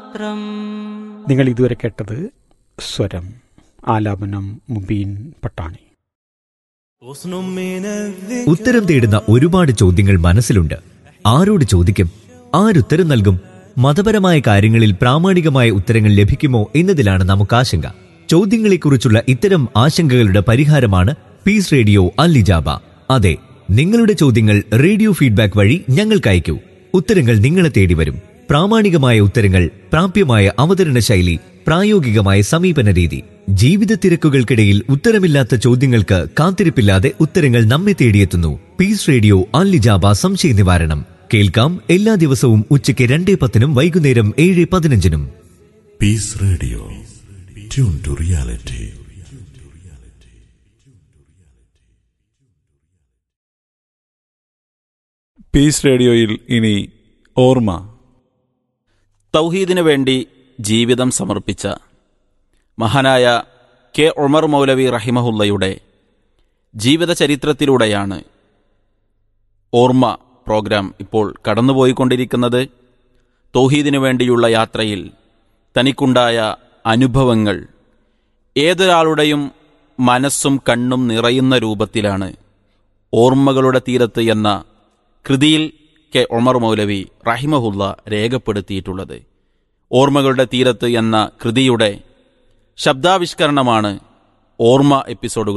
മാത്രം നിങ്ങൾ ഇതുവരെ കേട്ടത് സ്വരം ആലാപനം മുബീൻ പട്ടാണി ഉത്തരം തേടുന്ന ഒരുപാട് ചോദ്യങ്ങൾ മനസ്സിലുണ്ട് ആരോട് ചോദിക്കും ആരുത്തരം നൽകും മതപരമായ കാര്യങ്ങളിൽ പ്രാമാണികമായ ഉത്തരങ്ങൾ ലഭിക്കുമോ എന്നതിലാണ് നമുക്ക് ആശങ്ക ചോദ്യങ്ങളെക്കുറിച്ചുള്ള ഇത്തരം ആശങ്കകളുടെ പരിഹാരമാണ് പീസ് റേഡിയോ അല്ലിജാബ അതെ നിങ്ങളുടെ ചോദ്യങ്ങൾ റേഡിയോ ഫീഡ്ബാക്ക് വഴി ഞങ്ങൾക്ക് അയക്കൂ ഉത്തരങ്ങൾ നിങ്ങളെ തേടി വരും പ്രാമാണികമായ ഉത്തരങ്ങൾ പ്രാപ്യമായ അവതരണ ശൈലി പ്രായോഗികമായ സമീപന രീതി ജീവിത തിരക്കുകൾക്കിടയിൽ ഉത്തരമില്ലാത്ത ചോദ്യങ്ങൾക്ക് കാത്തിരിപ്പില്ലാതെ ഉത്തരങ്ങൾ നമ്മെ തേടിയെത്തുന്നു പീസ് റേഡിയോ അല്ലിജാബ സംശയ നിവാരണം കേൾക്കാം എല്ലാ ദിവസവും ഉച്ചയ്ക്ക് രണ്ടേ പത്തിനും വൈകുന്നേരം ഏഴ് പതിനഞ്ചിനും Peace Radio. Tune to reality. Peace റേഡിയോയിൽ ഇനി ഓർമ്മ തൗഹീദിനു വേണ്ടി ജീവിതം സമർപ്പിച്ച മഹാനായ കെ ഉമർ മൗലവി റഹിമഹുല്ലയുടെ ജീവിത ചരിത്രത്തിലൂടെയാണ് ഓർമ്മ പ്രോഗ്രാം ഇപ്പോൾ കടന്നുപോയിക്കൊണ്ടിരിക്കുന്നത് തൗഹീദിനു വേണ്ടിയുള്ള യാത്രയിൽ തനിക്കുണ്ടായ അനുഭവങ്ങൾ ഏതൊരാളുടെയും മനസ്സും കണ്ണും നിറയുന്ന രൂപത്തിലാണ് ഓർമ്മകളുടെ തീരത്ത് എന്ന കൃതിയിൽ കെ ഒമർ മൗലവി റഹിമഹുല്ല രേഖപ്പെടുത്തിയിട്ടുള്ളത് ഓർമ്മകളുടെ തീരത്ത് എന്ന കൃതിയുടെ ശബ്ദാവിഷ്കരണമാണ് ഓർമ്മ എപ്പിസോഡുകൾ